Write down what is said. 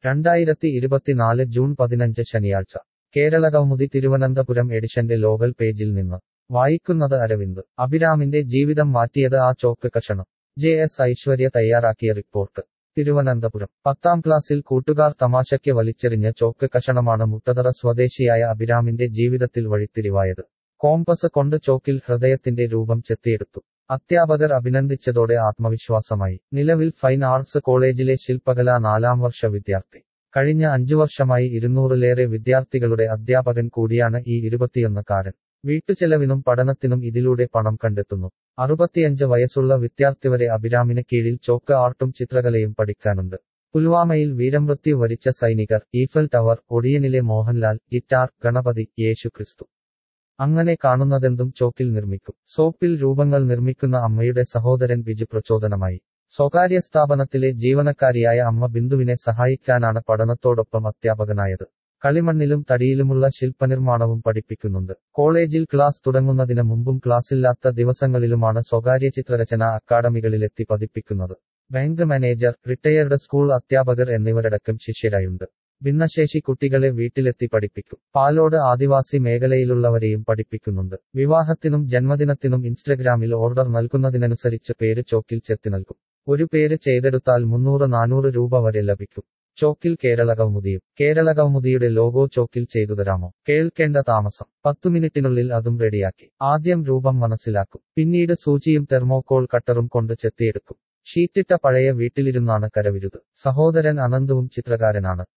രണ്ടായിരത്തി ഇരുപത്തിനാല് ജൂൺ പതിനഞ്ച് ശനിയാഴ്ച കേരളകൗമുദി തിരുവനന്തപുരം എഡിഷന്റെ ലോകൽ പേജിൽ നിന്ന് വായിക്കുന്നത് അരവിന്ദ് അഭിരാമിന്റെ ജീവിതം മാറ്റിയത് ആ ചോക്ക് കഷണം ജെ എസ് ഐശ്വര്യ തയ്യാറാക്കിയ റിപ്പോർട്ട് തിരുവനന്തപുരം പത്താം ക്ലാസ്സിൽ കൂട്ടുകാർ തമാശയ്ക്ക് വലിച്ചെറിഞ്ഞ ചോക്ക് കഷണമാണ് മുട്ടതറ സ്വദേശിയായ അഭിരാമിന്റെ ജീവിതത്തിൽ വഴിത്തിരിവായത് കോമ്പസ് കൊണ്ട് ചോക്കിൽ ഹൃദയത്തിന്റെ രൂപം ചെത്തിയെടുത്തു അധ്യാപകർ അഭിനന്ദിച്ചതോടെ ആത്മവിശ്വാസമായി നിലവിൽ ഫൈൻ ആർട്സ് കോളേജിലെ ശില്പകലാ നാലാം വർഷ വിദ്യാർത്ഥി കഴിഞ്ഞ അഞ്ചു വർഷമായി ഇരുന്നൂറിലേറെ വിദ്യാർത്ഥികളുടെ അധ്യാപകൻ കൂടിയാണ് ഈ ഇരുപത്തിയൊന്നുകാരൻ വീട്ടുചെലവിനും പഠനത്തിനും ഇതിലൂടെ പണം കണ്ടെത്തുന്നു അറുപത്തിയഞ്ച് വയസ്സുള്ള വിദ്യാർത്ഥി വരെ അഭിരാമിന് കീഴിൽ ചോക്ക് ആർട്ടും ചിത്രകലയും പഠിക്കാനുണ്ട് പുൽവാമയിൽ വീരമൃത്യു വരിച്ച സൈനികർ ഈഫൽ ടവർ ഒടിയനിലെ മോഹൻലാൽ ഗിറ്റാർ ഗണപതി യേശുക്രിസ്തു അങ്ങനെ കാണുന്നതെന്തും ചോക്കിൽ നിർമ്മിക്കും സോപ്പിൽ രൂപങ്ങൾ നിർമ്മിക്കുന്ന അമ്മയുടെ സഹോദരൻ ബിജു പ്രചോദനമായി സ്വകാര്യ സ്ഥാപനത്തിലെ ജീവനക്കാരിയായ അമ്മ ബിന്ദുവിനെ സഹായിക്കാനാണ് പഠനത്തോടൊപ്പം അധ്യാപകനായത് കളിമണ്ണിലും തടിയിലുമുള്ള ശില്പനിർമ്മാണവും പഠിപ്പിക്കുന്നുണ്ട് കോളേജിൽ ക്ലാസ് തുടങ്ങുന്നതിന് മുമ്പും ക്ലാസ്സില്ലാത്ത ദിവസങ്ങളിലുമാണ് സ്വകാര്യ ചിത്രരചന അക്കാദമികളിലെത്തി പതിപ്പിക്കുന്നത് ബാങ്ക് മാനേജർ റിട്ടയർഡ് സ്കൂൾ അധ്യാപകർ എന്നിവരടക്കം ശിഷ്യരായുണ്ട് ഭിന്നശേഷി കുട്ടികളെ വീട്ടിലെത്തി പഠിപ്പിക്കും പാലോട് ആദിവാസി മേഖലയിലുള്ളവരെയും പഠിപ്പിക്കുന്നുണ്ട് വിവാഹത്തിനും ജന്മദിനത്തിനും ഇൻസ്റ്റഗ്രാമിൽ ഓർഡർ നൽകുന്നതിനനുസരിച്ച് പേര് ചോക്കിൽ ചെത്തി നൽകും ഒരു പേര് ചെയ്തെടുത്താൽ മുന്നൂറ് നാനൂറ് രൂപ വരെ ലഭിക്കും ചോക്കിൽ കേരള കൗമുദിയും കേരള കൗമുദിയുടെ ലോഗോ ചോക്കിൽ ചെയ്തു തരാമോ കേൾക്കേണ്ട താമസം പത്തു മിനിറ്റിനുള്ളിൽ അതും റെഡിയാക്കി ആദ്യം രൂപം മനസ്സിലാക്കും പിന്നീട് സൂചിയും തെർമോകോൾ കട്ടറും കൊണ്ട് ചെത്തിയെടുക്കും ഷീറ്റിട്ട പഴയ വീട്ടിലിരുന്നാണ് കരവിരുത് സഹോദരൻ അനന്തുവും ചിത്രകാരനാണ്